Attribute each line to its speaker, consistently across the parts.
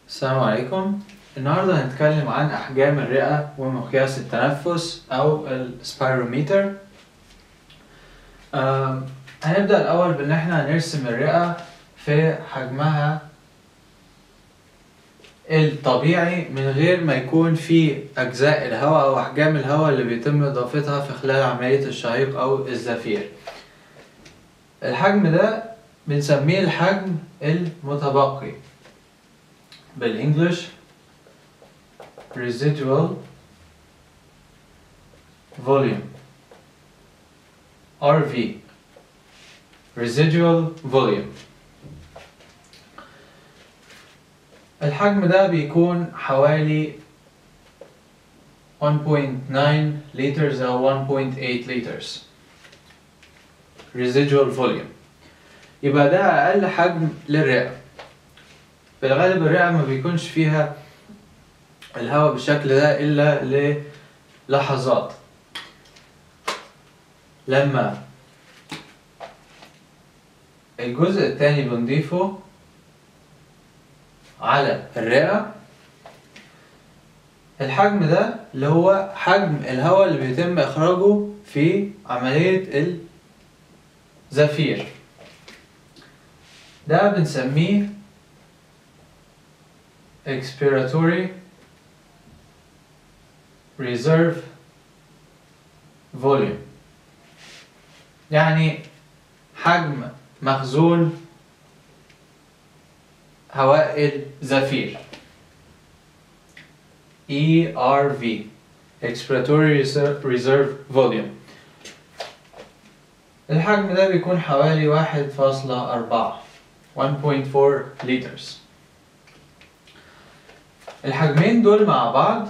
Speaker 1: السلام عليكم النهاردة هنتكلم عن أحجام الرئة ومقياس التنفس أو السبيروميتر آم، هنبدأ الأول بإن احنا هنرسم الرئة في حجمها الطبيعي من غير ما يكون في أجزاء الهواء أو أحجام الهواء اللي بيتم إضافتها في خلال عملية الشهيق أو الزفير الحجم ده بنسميه الحجم المتبقي بالانجلش residual volume RV residual volume الحجم ده بيكون حوالي 1.9 liters أو 1.8 liters residual volume يبقى ده أقل حجم للرئة في الغالب الرئة ما بيكونش فيها الهواء بالشكل ده إلا للحظات لما الجزء التاني بنضيفه على الرئة الحجم ده اللي هو حجم الهواء اللي بيتم إخراجه في عملية الزفير ده بنسميه expiratory reserve volume يعني حجم مخزون هواء الزفير ERV expiratory reserve- reserve volume الحجم ده بيكون حوالي واحد فاصلة أربعة 1.4 liters الحجمين دول مع بعض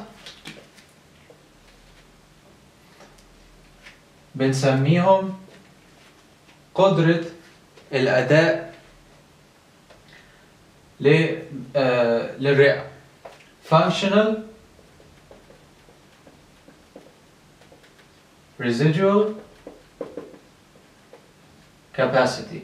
Speaker 1: بنسميهم قدرة الأداء ل- آه، للرئة functional residual capacity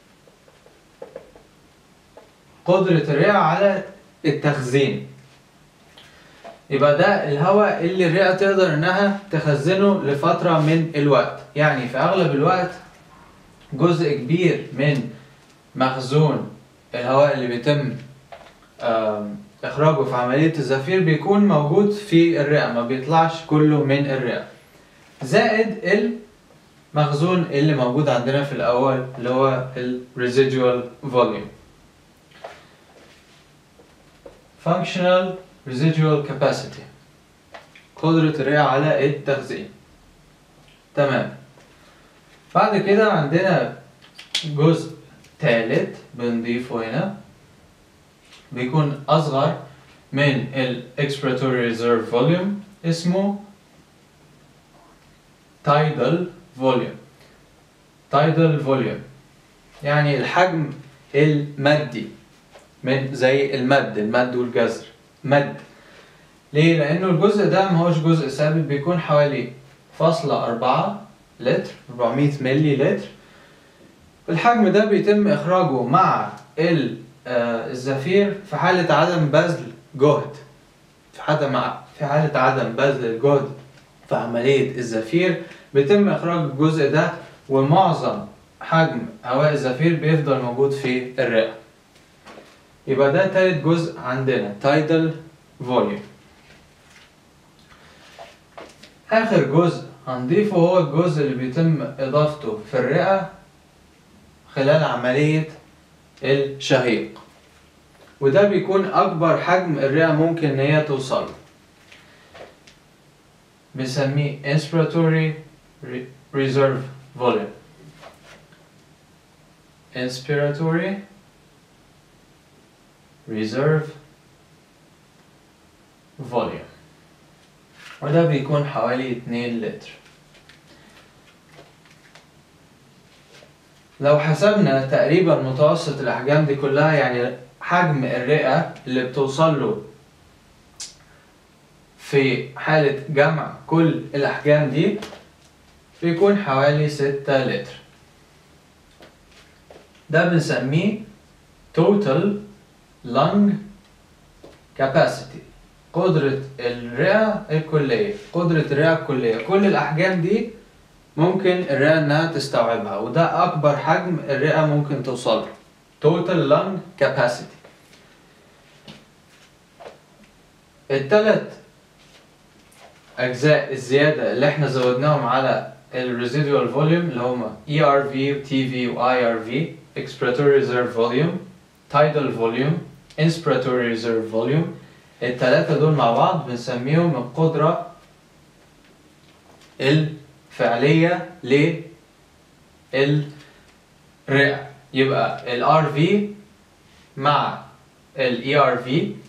Speaker 1: قدرة الرئة على التخزين يبقى ده الهواء اللي الرئة تقدر انها تخزنه لفترة من الوقت يعني في اغلب الوقت جزء كبير من مخزون الهواء اللي بيتم آم، اخراجه في عملية الزفير بيكون موجود في الرئة ما بيطلعش كله من الرئة زائد المخزون اللي موجود عندنا في الاول اللي هو ال residual volume functional residual capacity قدرة الرئة على التخزين تمام بعد كده عندنا جزء ثالث بنضيفه هنا بيكون أصغر من ال expiratory reserve volume اسمه tidal volume tidal volume يعني الحجم المادي من زي المد المد والجزر مد ليه؟ لأنه الجزء ده ما هوش جزء ثابت بيكون حوالي فاصلة أربعة لتر 400 ملي لتر الحجم ده بيتم إخراجه مع ال- آه، الزفير في حالة عدم بذل جهد في حالة مع في حالة عدم بذل الجهد في عملية الزفير بيتم إخراج الجزء ده ومعظم حجم هواء الزفير بيفضل موجود في الرئة يبقى ده تالت جزء عندنا tidal volume آخر جزء هنضيفه هو الجزء اللي بيتم إضافته في الرئة خلال عملية الشهيق وده بيكون أكبر حجم الرئة ممكن إن هي توصل له. بنسميه inspiratory re- reserve volume inspiratory reserve volume وده بيكون حوالي 2 لتر لو حسبنا تقريبا متوسط الأحجام دي كلها يعني حجم الرئة اللي بتوصل له في حالة جمع كل الأحجام دي بيكون حوالي ستة لتر ده بنسميه total lung capacity قدرة الرئة الكلية قدرة الرئة الكلية كل الأحجام دي ممكن الرئة إنها تستوعبها وده أكبر حجم الرئة ممكن توصل له total lung capacity التلات أجزاء الزيادة اللي احنا زودناهم على ال residual volume اللي هما ERV و TV و IRV expiratory reserve volume tidal volume inspiratory reserve volume التلاتة دول مع بعض بنسميهم القدرة الفعلية للرئة يبقى ال RV مع ال ERV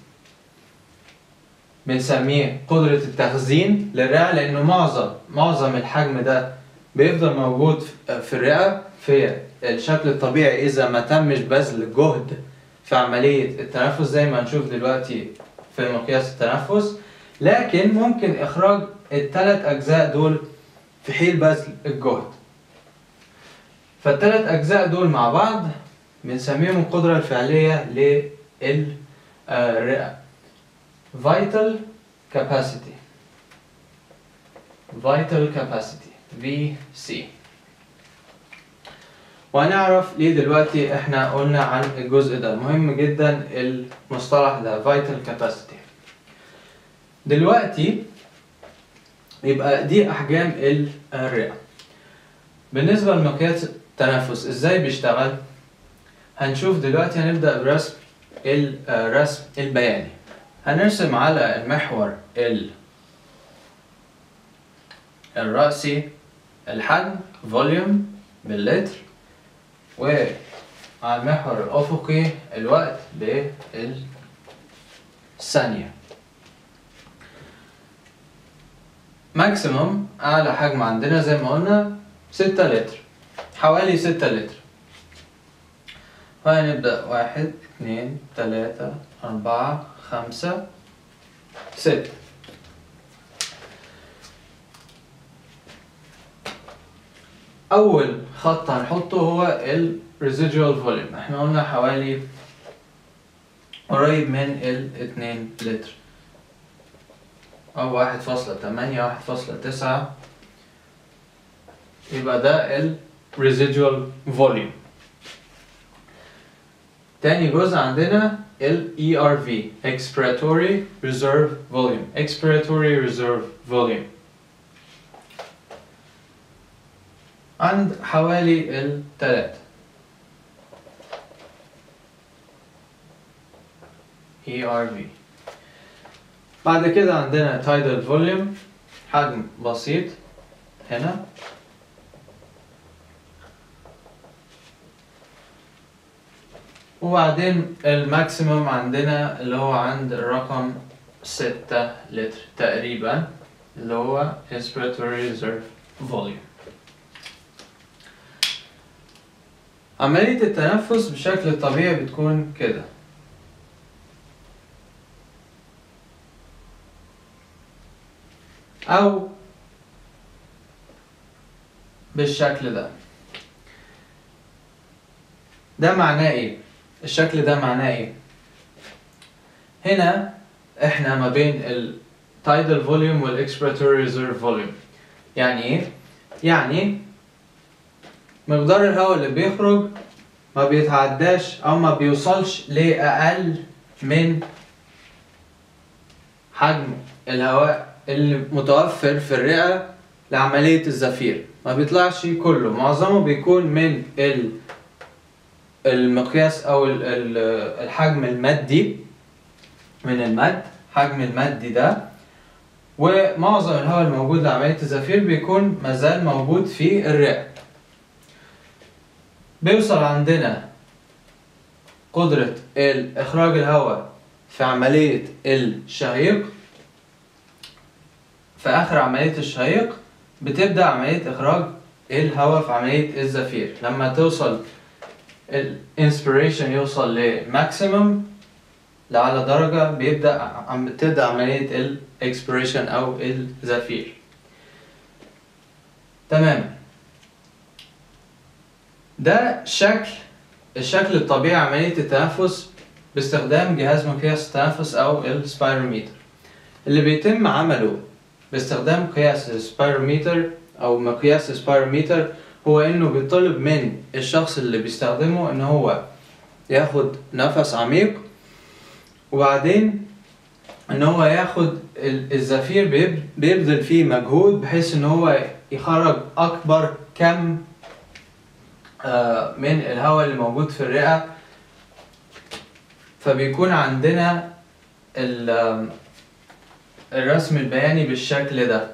Speaker 1: بنسميه قدرة التخزين للرئة لأنه معظم معظم الحجم ده بيفضل موجود في الرئة في الشكل الطبيعي إذا ما تمش بذل جهد في عملية التنفس زي ما هنشوف دلوقتي في مقياس التنفس لكن ممكن إخراج الثلاث أجزاء دول في حين بذل الجهد فالثلاث أجزاء دول مع بعض بنسميهم القدرة الفعلية للرئة vital capacity vital capacity VC وهنعرف ليه دلوقتي احنا قلنا عن الجزء ده مهم جدا المصطلح ده vital capacity دلوقتي يبقى دي احجام الرئة بالنسبة لمقياس التنفس ازاي بيشتغل هنشوف دلوقتي هنبدأ برسم الرسم البياني هنرسم على المحور ال الرأسي الحجم فوليوم باللتر وعلى المحور الأفقي الوقت بالثانية ماكسيموم أعلى حجم عندنا زي ما قلنا ستة لتر حوالي ستة لتر وهنبدأ واحد اتنين تلاتة أربعة خمسة ستة أول خط هنحطه هو ال residual volume احنا قلنا حوالي قريب من ال 2 لتر أو واحد فاصلة تمانية واحد فاصلة تسعة يبقى ده ال residual volume تاني جزء عندنا ال ERV expiratory reserve volume expiratory reserve volume عند حوالي التلاتة ERV بعد كده عندنا tidal volume حجم بسيط هنا وبعدين الماكسيموم عندنا اللي هو عند الرقم ستة لتر تقريبا اللي هو respiratory reserve volume عملية التنفس بشكل طبيعي بتكون كده أو بالشكل ده ده معناه ايه؟ الشكل ده معناه ايه؟ هنا احنا ما بين ال tidal volume وال expiratory reserve volume يعني ايه؟ يعني مقدار الهواء اللي بيخرج ما بيتعداش او ما بيوصلش لأقل من حجم الهواء اللي متوفر في الرئة لعملية الزفير ما بيطلعش كله معظمه بيكون من ال المقياس او ال- ال- الحجم المادي من المد حجم المادي ده ومعظم الهواء الموجود لعملية الزفير بيكون مازال موجود في الرئة بيوصل عندنا قدرة ال- إخراج الهواء في عملية الشهيق في آخر عملية الشهيق بتبدأ عملية إخراج الهواء في عملية الزفير لما توصل الانسبيريشن يوصل لماكسيمم لأعلى درجة بيبدأ عم تبدأ عملية الاكسبيريشن أو الزفير تمام ده شكل الشكل الطبيعي عملية التنفس باستخدام جهاز مقياس التنفس أو السبيروميتر اللي بيتم عمله باستخدام قياس السبيروميتر أو مقياس السبيروميتر هو إنه بيطلب من الشخص اللي بيستخدمه إن هو ياخد نفس عميق وبعدين ان هو ياخد ال- الزفير بيب- بيبذل فيه مجهود بحيث ان هو يخرج اكبر كم آه، من الهواء اللي موجود في الرئة فبيكون عندنا ال- آم، الرسم البياني بالشكل ده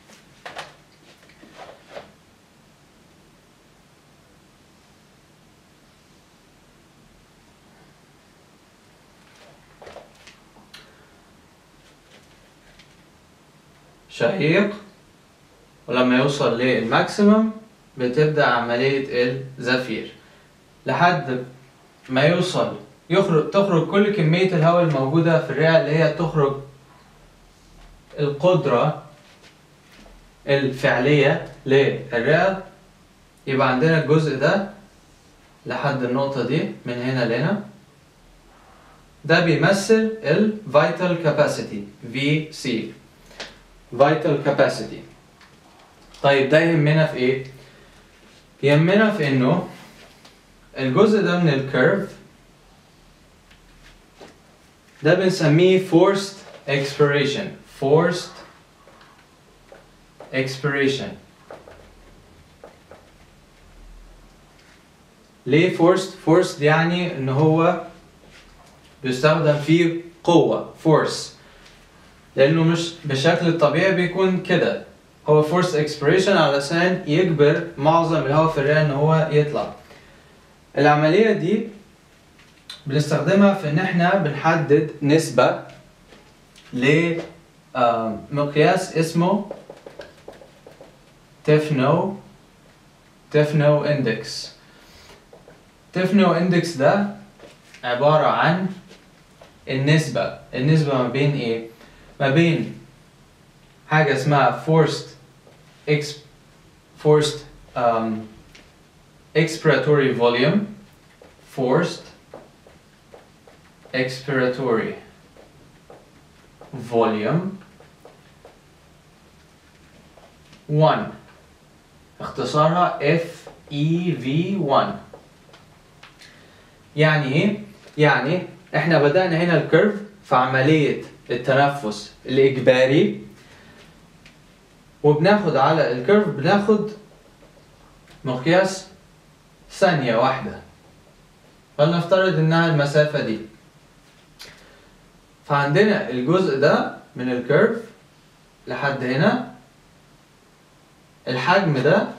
Speaker 1: شهيق ولما يوصل للماكسيمم بتبدأ عملية الزفير لحد ما يوصل يخرج تخرج كل كمية الهواء الموجودة في الرئة اللي هي تخرج القدرة الفعلية للرئة يبقى عندنا الجزء ده لحد النقطة دي من هنا لهنا ده بيمثل ال vital capacity VC vital capacity طيب ده يهمنا في ايه؟ يهمنا في انه الجزء ده من الكيرف ده بنسميه forced expiration forced expiration ليه forced؟ forced يعني ان هو بيستخدم فيه قوة force لانه مش بشكل الطبيعي بيكون كده هو forced expiration علشان يجبر معظم الهواء في الرئة ان هو يطلع العملية دي بنستخدمها في ان احنا بنحدد نسبة لمقياس اسمه تفنو تفنو اندكس تفنو اندكس ده عبارة عن النسبة النسبة ما بين ايه ما بين حاجة اسمها forced ex forced um, expiratory volume forced expiratory volume 1 اختصارها FEV1 يعني ايه؟ يعني احنا بدأنا هنا الكيرف في عملية التنفس الإجباري وبناخد على الكيرف بناخد مقياس ثانية واحدة فلنفترض إنها المسافة دي فعندنا الجزء ده من الكيرف لحد هنا الحجم ده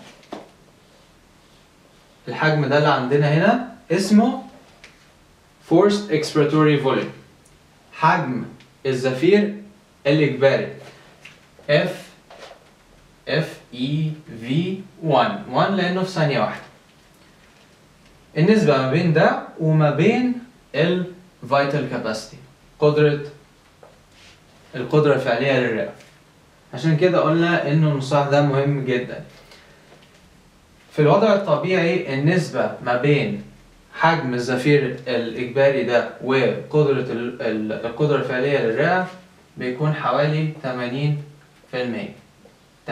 Speaker 1: الحجم ده اللي عندنا هنا اسمه forced expiratory volume حجم الزفير الإجباري F F E V 1 1 لأنه في ثانية واحدة النسبة ما بين ده وما بين ال vital capacity قدرة القدرة الفعلية للرئة عشان كده قلنا إنه المصطلح ده مهم جدا في الوضع الطبيعي النسبة ما بين حجم الزفير الإجباري ده وقدرة ال- ال- القدرة الفعلية للرئة بيكون حوالي 80% 80%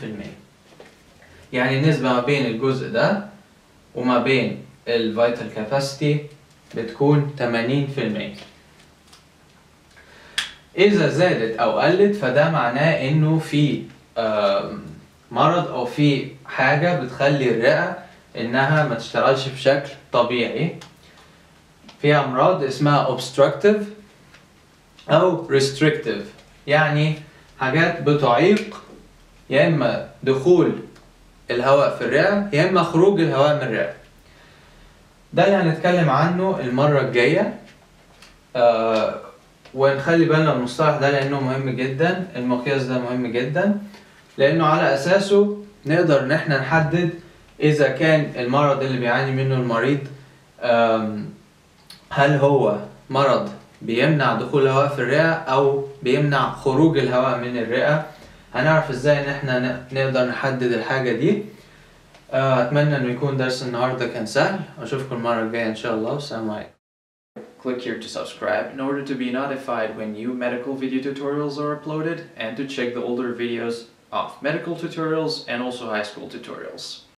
Speaker 1: يعني النسبة ما بين الجزء ده وما بين الفيتال كاباسيتي بتكون 80% إذا زادت أو قلت فده معناه إنه في آم، مرض أو في حاجة بتخلي الرئة إنها ما تشتغلش بشكل طبيعي في أمراض اسمها obstructive أو restrictive يعني حاجات بتعيق يا إما دخول الهواء في الرئة يا إما خروج الهواء من الرئة ده اللي هنتكلم عنه المرة الجاية آه ونخلي بالنا من المصطلح ده لأنه مهم جدا المقياس ده مهم جدا لأنه على أساسه نقدر إن احنا نحدد إذا كان المرض اللي بيعاني منه المريض آم، هل هو مرض بيمنع دخول الهواء في الرئة أو بيمنع خروج الهواء من الرئة هنعرف ازاي ان احنا ن- نقدر نحدد الحاجة دي آه، اتمنى انه يكون درس النهاردة كان سهل اشوفكم المرة الجاية ان شاء الله والسلام عليكم
Speaker 2: Click here to subscribe in order to be notified when new medical video tutorials are uploaded and to check the older videos of medical tutorials and also high school tutorials.